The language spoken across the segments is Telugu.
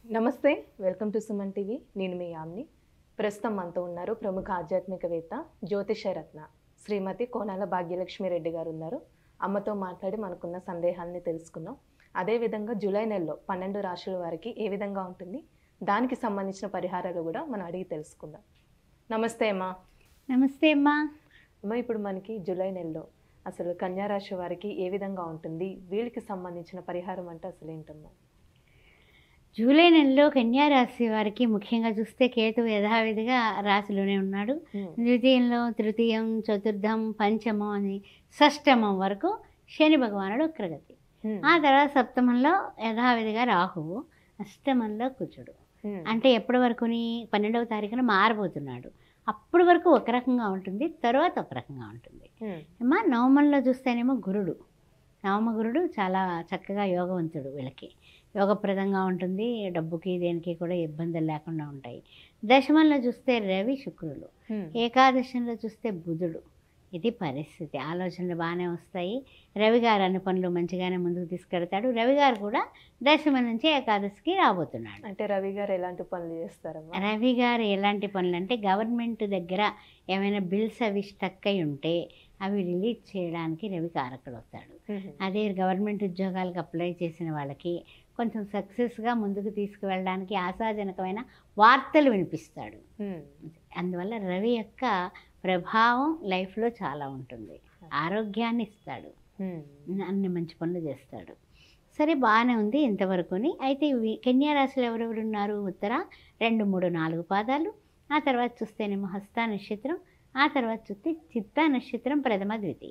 నమస్తే వెల్కమ్ టు సుమన్ టీవీ నేను మీ యామ్ని ప్రస్తుతం మనతో ఉన్నారు ప్రముఖ ఆధ్యాత్మికవేత్త జ్యోతిష రత్న శ్రీమతి కోనాల భాగ్యలక్ష్మి రెడ్డి గారు ఉన్నారు అమ్మతో మాట్లాడి మనకున్న సందేహాలని తెలుసుకున్నాం అదేవిధంగా జూలై నెలలో పన్నెండు రాశుల వారికి ఏ విధంగా ఉంటుంది దానికి సంబంధించిన పరిహారాలు కూడా మనం అడిగి తెలుసుకుందాం నమస్తే అమ్మా నమస్తే అమ్మా అమ్మ ఇప్పుడు మనకి జూలై నెలలో అసలు కన్యా రాశి వారికి ఏ విధంగా ఉంటుంది వీళ్ళకి సంబంధించిన పరిహారం అంటే అసలు ఏంటమ్మా జూలై నెలలో కన్యా రాశి వారికి ముఖ్యంగా చూస్తే కేతు యథావిధిగా రాశిలోనే ఉన్నాడు ద్వితీయంలో తృతీయం చతుర్థం పంచమం అని షష్టమం వరకు శని భగవానుడు వక్రగతి ఆ తర్వాత సప్తమంలో యథావిధిగా రాహువు అష్టమంలో కుజుడు అంటే ఎప్పటి వరకుని పన్నెండవ తారీఖున మారబోతున్నాడు అప్పటి వరకు ఒక రకంగా ఉంటుంది తర్వాత ఒక రకంగా ఉంటుంది అమ్మా నవమంలో చూస్తేనేమో గురుడు నవమ గురుడు చాలా చక్కగా యోగవంతుడు వీళ్ళకి యోగప్రదంగా ఉంటుంది డబ్బుకి దేనికి కూడా ఇబ్బందులు లేకుండా ఉంటాయి దశమంలో చూస్తే రవి శుక్రులు ఏకాదశంలో చూస్తే బుధుడు ఇది పరిస్థితి ఆలోచనలు బాగానే వస్తాయి రవి గారు అన్ని పనులు మంచిగానే ముందుకు తీసుకెడతాడు రవి గారు కూడా దశమ నుంచి ఏకాదశికి రాబోతున్నాడు అంటే రవి గారు ఎలాంటి పనులు చేస్తారమ్మా రవి గారు ఎలాంటి పనులు అంటే గవర్నమెంట్ దగ్గర ఏమైనా బిల్స్ అవి స్టక్ అయి ఉంటే అవి రిలీజ్ చేయడానికి రవి కారకుడు అవుతాడు అదే గవర్నమెంట్ ఉద్యోగాలకు అప్లై చేసిన వాళ్ళకి కొంచెం సక్సెస్గా ముందుకు తీసుకువెళ్ళడానికి ఆశాజనకమైన వార్తలు వినిపిస్తాడు అందువల్ల రవి యొక్క ప్రభావం లైఫ్లో చాలా ఉంటుంది ఆరోగ్యాన్ని ఇస్తాడు అన్ని మంచి పనులు చేస్తాడు సరే బాగానే ఉంది ఇంతవరకుని అయితే ఇవి కన్యా రాశిలో ఎవరెవరు ఉన్నారు ఉత్తర రెండు మూడు నాలుగు పాదాలు ఆ తర్వాత చూస్తేనేమో హస్త నక్షత్రం ఆ తర్వాత చూస్తే చిత్తా నక్షత్రం ప్రథమ ద్వితీయ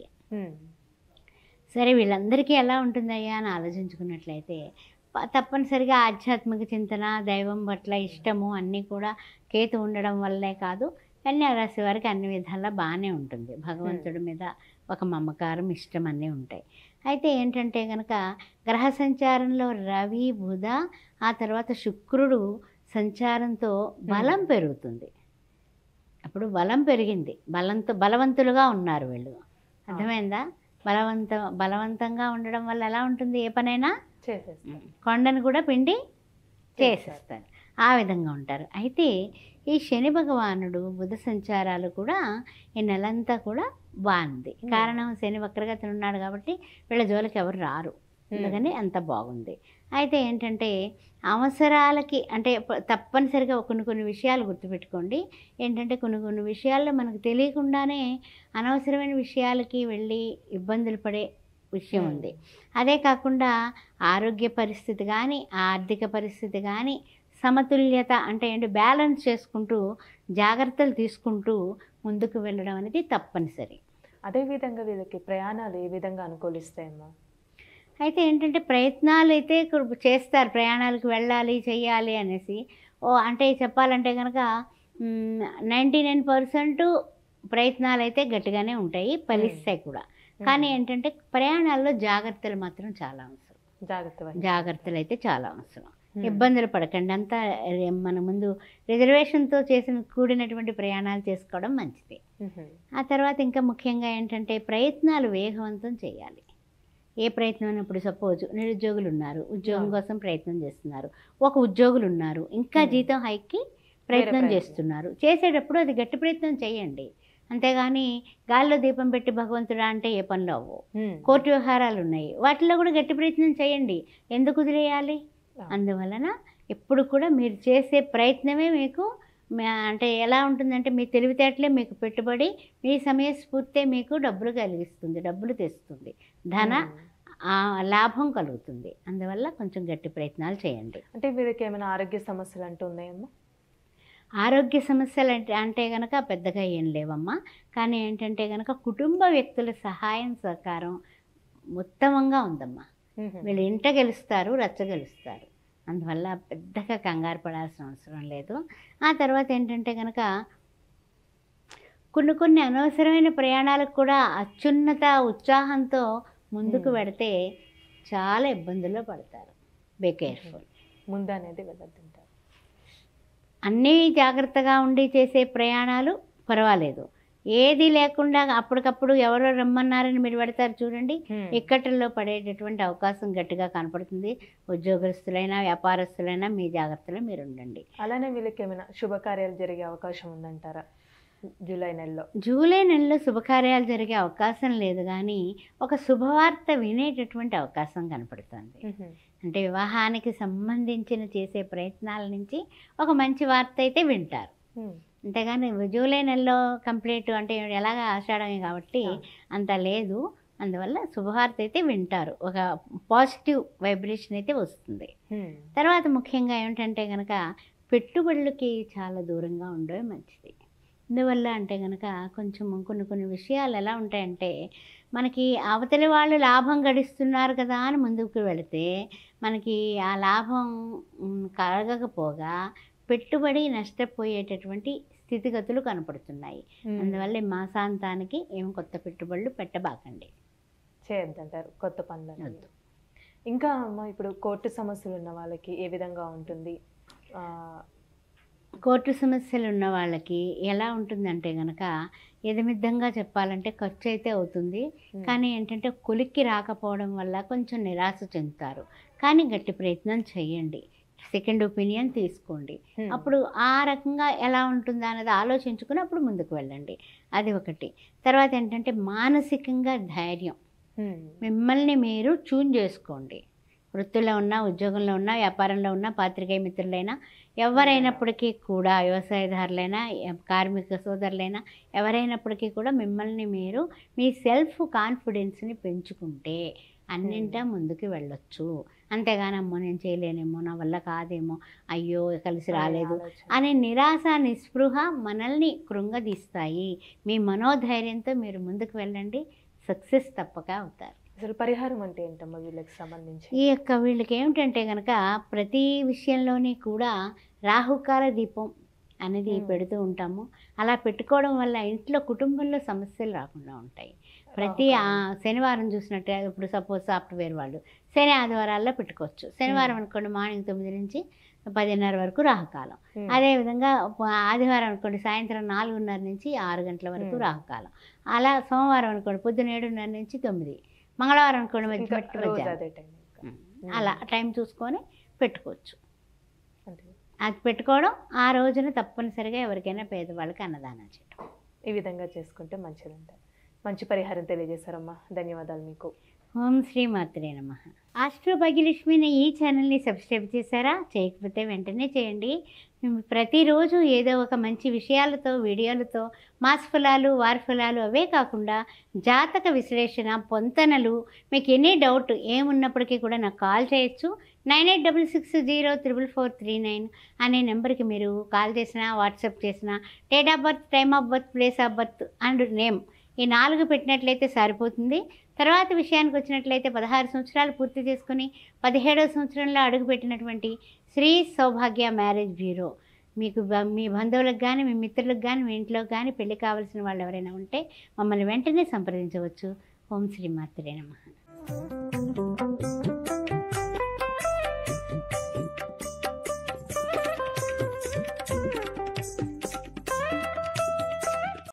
సరే వీళ్ళందరికీ ఎలా ఉంటుందయ్యా అని ఆలోచించుకున్నట్లయితే ప- తప్పనిసరిగా ఆధ్యాత్మిక చింతన దైవం పట్ల ఇష్టము అన్నీ కూడా కేతు ఉండడం వల్లే కాదు కన్యా రాశి వారికి అన్ని విధాలా బాగానే ఉంటుంది భగవంతుడి మీద ఒక మమకారం ఇష్టం అన్నీ ఉంటాయి అయితే ఏంటంటే కనుక గ్రహ సంచారంలో రవి బుధ ఆ తర్వాత శుక్రుడు సంచారంతో బలం పెరుగుతుంది అప్పుడు బలం పెరిగింది బలంతో బలవంతులుగా ఉన్నారు వీళ్ళు అర్థమైందా బలవంత బలవంతంగా ఉండడం వల్ల ఎలా ఉంటుంది ఏ పనైనా చేసేస్తాం కొండను కూడా పిండి చేసేస్తారు ఆ విధంగా ఉంటారు అయితే ఈ శని భగవానుడు బుధ సంచారాలు కూడా ఈ నెలంతా కూడా బాగుంది కారణం శని వక్రగతిలో ఉన్నాడు కాబట్టి వీళ్ళ జోలికి ఎవరు రారు అందుకని అంత బాగుంది అయితే ఏంటంటే అవసరాలకి అంటే ప- తప్పనిసరిగా కొన్ని కొన్ని విషయాలు గుర్తుపెట్టుకోండి ఏంటంటే కొన్ని కొన్ని విషయాల్లో మనకు తెలియకుండానే అనవసరమైన విషయాలకి వెళ్ళి ఇబ్బందులు పడే విషయం Hmm. ఉంది అదే కాకుండా ఆరోగ్య పరిస్థితి కానీ ఆర్థిక పరిస్థితి కానీ సమతుల్యత అంటే ఏంటి బ్యాలెన్స్ చేసుకుంటూ జాగ్రత్తలు తీసుకుంటూ ముందుకు వెళ్ళడం అనేది తప్పనిసరి అదే విధంగా వీళ్ళకి ప్రయాణాలు ఏ విధంగా అనుకూలిస్తాయమ్మా అయితే ఏంటంటే ప్రయత్నాలు అయితే ఇప్పుడు చేస్తారు ప్రయాణాలకు వెళ్ళాలి చెయ్యాలి అనేసి ఓ అంటే చెప్పాలంటే కనుక నైంటీ నైన్ పర్సెంట్ ప్రయత్నాలు అయితే గట్టిగానే ఉంటాయి ఫలిస్తాయి కూడా కానీ ఏంటంటే ప్రయాణాల్లో జాగ్రత్తలు మాత్రం చాలా అవసరం జాగ్రత్త వహించాలి. జాగ్రత్తలు అయితే చాలా అవసరం Hmm. ఇబ్బందులు పడకండి అంతా రే- మన ముందు రిజర్వేషన్తో చేసిన కూడినటువంటి ప్రయాణాలు చేసుకోవడం మంచిది మ్మ్. ఆ తర్వాత ఇంకా ముఖ్యంగా ఏంటంటే ప్రయత్నాలు వేగవంతం చేయాలి ఏ ప్రయత్నం అని ఇప్పుడు సపోజ్ నిరుద్యోగులు ఉన్నారు ఉద్యోగం Yeah. కోసం ప్రయత్నం చేస్తున్నారు ఒక ఉద్యోగులు ఉన్నారు ఇంకా Hmm. జీతం హైక్కి ప్రయత్నం ప్రయత్నం. చేస్తున్నారు చేసేటప్పుడు అది గట్టి ప్రయత్నం చేయండి అంతేగాని గాల్లో దీపం పెట్టి భగవంతుడా అంటే ఏ పనులు అవ్వవు మ్మ్. కోర్టు వ్యవహారాలు ఉన్నాయి వాటిలో కూడా గట్టి ప్రయత్నం చేయండి ఎందుకు వదిలేయాలి ఆ. అందువలన ఎప్పుడు కూడా మీరు చేసే ప్రయత్నమే మీకు మ- అంటే ఎలా ఉంటుందంటే మీ తెలివితేటలే మీకు పెట్టుబడి మీ సమయస్ఫూర్తే మీకు డబ్బులు కలిగిస్తుంది డబ్బులు తెస్తుంది ధన మ్మ్. ఆ, లాభం కలుగుతుంది అందువల్ల కొంచెం గట్టి ప్రయత్నాలు చేయండి అంటే వీళ్ళకి ఏమైనా ఆరోగ్య సమస్యలు అంటూ ఉన్నాయమ్మా ఆరోగ్య సమస్యలు అంటే అంటే కనుక పెద్దగా ఏం లేవమ్మా కానీ ఏంటంటే కనుక కుటుంబ వ్యక్తుల సహాయం సహకారం ఉత్తమంగా ఉందమ్మా మ్మ్. వీళ్ళు ఇంట గెలుస్తారు రచ్చ గెలుస్తారు అందువల్ల పెద్దగా కంగారు పడాల్సిన అవసరం లేదు ఆ తర్వాత ఏంటంటే కనుక కొన్ని కొన్ని అనవసరమైన ప్రయాణాలకు కూడా అత్యున్నత ఉత్సాహంతో ముందుకు Hmm. పెడితే చాలా ఇబ్బందుల్లో పడతారు బే కేర్ఫుల్ ముందు అనేది వెళ్ళొద్దంటారు అన్నీ జాగ్రత్తగా ఉండి చేసే ప్రయాణాలు పర్వాలేదు ఏది లేకుండా అప్పటికప్పుడు ఎవరో రమ్మన్నారని మీరు పెడతారు చూడండి హ్మ్. ఇక్కట్లో పడేటటువంటి అవకాశం గట్టిగా కనపడుతుంది ఉద్యోగస్తులైనా వ్యాపారస్తులైనా మీ జాగ్రత్తలో మీరు ఉండండి అలానే వీళ్ళకి ఏమైనా శుభకార్యాలు జరిగే అవకాశం ఉందంటారా జూలై నెలలో జూలై నెలలో శుభకార్యాలు జరిగే అవకాశం లేదు కానీ ఒక శుభవార్త వినేటటువంటి అవకాశం కనపడుతుంది అంటే వివాహానికి సంబంధించిన చేసే ప్రయత్నాల నుంచి ఒక మంచి వార్త అయితే వింటారు హ్మ్. అంతేగాని జూలై నెలలో కంప్లీట్ అంటే ఎలాగ ఆషాఢమే కాబట్టి ఆ. అంత లేదు అందువల్ల శుభవార్త అయితే వింటారు ఒక పాజిటివ్ వైబ్రేషన్ అయితే వస్తుంది హ్మ్. తర్వాత ముఖ్యంగా ఏమిటంటే కనుక పెట్టుబడులకి చాలా దూరంగా ఉండడం మంచిది ఎందువల్ల అంటే కనుక కొంచెం కొన్ని కొన్ని విషయాలు ఎలా ఉంటాయంటే మనకి అవతలి వాళ్ళు లాభం గడిస్తున్నారు కదా అని ముందుకు వెళితే మనకి ఆ లాభం మ్, కలగకపోగా పెట్టుబడి నష్టపోయేటటువంటి స్థితిగతులు కనపడుతున్నాయి హ్మ్. అందువల్ల ఈ మాసాంతానికి ఏం కొత్త పెట్టుబడులు పెట్టబాకండి చేయొద్దంటారు కొత్త పనులు అనేది. వద్దు. ఇంకా అమ్మ ఇప్పుడు కోర్టు సమస్యలు ఉన్న వాళ్ళకి ఏ విధంగా ఉంటుంది ఆ, కోర్టు సమస్యలు ఉన్న వాళ్ళకి ఎలా ఉంటుందంటే కనుక ఎదమిద్దంగా చెప్పాలంటే ఖర్చు అయితే అవుతుంది హ్మ్. కానీ ఏంటంటే కొలిక్కి రాకపోవడం వల్ల కొంచెం నిరాశ చెందుతారు కానీ గట్టి ప్రయత్నం చేయండి సెకండ్ ఒపీనియన్ తీసుకోండి హ్మ్. అప్పుడు ఆ రకంగా ఎలా ఉంటుందా అన్నది ఆలోచించుకుని అప్పుడు ముందుకు వెళ్ళండి అది ఒకటి తర్వాత ఏంటంటే మానసికంగా ధైర్యం హ్మ్. మిమ్మల్ని మీరు చూన్ చేసుకోండి వృత్తిలో ఉన్నా ఉద్యోగంలో ఉన్నా వ్యాపారంలో ఉన్నా పాత్రికేయ మిత్రులైనా ఎవరైనప్పటికీ కూడా వ్యవసాయదారులైనా ఎ- కార్మిక సోదరులైనా ఎవరైనప్పటికీ కూడా మిమ్మల్ని మీరు మీ సెల్ఫ్ కాన్ఫిడెన్స్ని పెంచుకుంటే అన్నింటా ముందుకు వెళ్ళొచ్చు అంతేగాని అమ్మో నేను చేయలేనేమో నా వల్ల కాదేమో అయ్యో కలిసి రాలేదు ఆలోచన. అనే నిరాశ నిస్పృహ మనల్ని కృంగదీస్తాయి మీ మనోధైర్యంతో మీరు ముందుకు వెళ్ళండి సక్సెస్ తప్పక అవుతారు అసలు పరిహారం అంటే ఏంటమ్మా వీళ్ళకి సంబంధించి ఈ యొక్క వీళ్ళకి ఏమిటంటే కనుక ప్రతి విషయంలోని కూడా రాహుకాల దీపం అనేది Hmm. పెడుతూ ఉంటాము అలా పెట్టుకోవడం వల్ల ఇంట్లో కుటుంబంలో సమస్యలు రాకుండా ఉంటాయి ప్రతి ఆ రాహుకాలం. శనివారం చూసినట్టే ఇప్పుడు సపోజ్ సాఫ్ట్వేర్ వాళ్ళు శని ఆదివారాల్లో పెట్టుకోవచ్చు శనివారం అనుకోండి మార్నింగ్ తొమ్మిది నుంచి పదిన్నర వరకు రాహుకాలం హ్మ్. అదేవిధంగా ప- ఆదివారం అనుకోండి సాయంత్రం నాలుగున్నర నుంచి ఆరు గంటల వరకు Hmm. రాహుకాలం అలా సోమవారం అనుకోండి పొద్దున ఏడున్నర నుంచి తొమ్మిది మంగళవారం అనుకోండి మధ్య ఇంకా మధ్య రోజు మధ్యాహ్నం. అదే టైం ఇంకా. ఉమ్. అలా టైం చూసుకొని పెట్టుకోవచ్చు అంతే. అది పెట్టుకోవడం ఆ రోజున తప్పనిసరిగా ఎవరికైనా పేదవాళ్ళకి అన్నదానం చేయడం ఈ విధంగా చేసుకుంటే మంచిదంటారు మంచి పరిహారం తెలియజేశారమ్మా ధన్యవాదాలు మీకు ఓం శ్రీ మాత్రే నమ ఆస్ట్రో భాగ్యలక్ష్మిని ఈ ఛానల్ని సబ్స్క్రైబ్ చేశారా చేయకపోతే వెంటనే చేయండి మేము ప్రతిరోజు ఏదో ఒక మంచి విషయాలతో వీడియోలతో మాస ఫలాలు వార ఫలాలు అవే కాకుండా జాతక విశ్లేషణ పొంతనలు మీకు ఎనీ డౌట్ ఏమున్నప్పటికీ కూడా నాకు కాల్ చేయొచ్చు nine eight double six zero triple four three nine అనే నెంబర్కి మీరు కాల్ చేసినా వాట్సాప్ చేసినా date of birth time of birth place of birth and name ఈ నాలుగు పెట్టినట్లయితే సరిపోతుంది తర్వాత విషయానికి వచ్చినట్లయితే పదహారు సంవత్సరాలు పూర్తి చేసుకుని పదిహేడవ సంవత్సరంలో అడుగుపెట్టినటువంటి శ్రీ సౌభాగ్య మ్యారేజ్ బ్యూరో మీకు బ- మీ బంధువులకు కానీ మీ మిత్రులకు కానీ మీ ఇంట్లో కానీ పెళ్లి కావాల్సిన వాళ్ళు ఎవరైనా ఉంటే మమ్మల్ని వెంటనే సంప్రదించవచ్చు ఓం శ్రీ మాత్రే నమః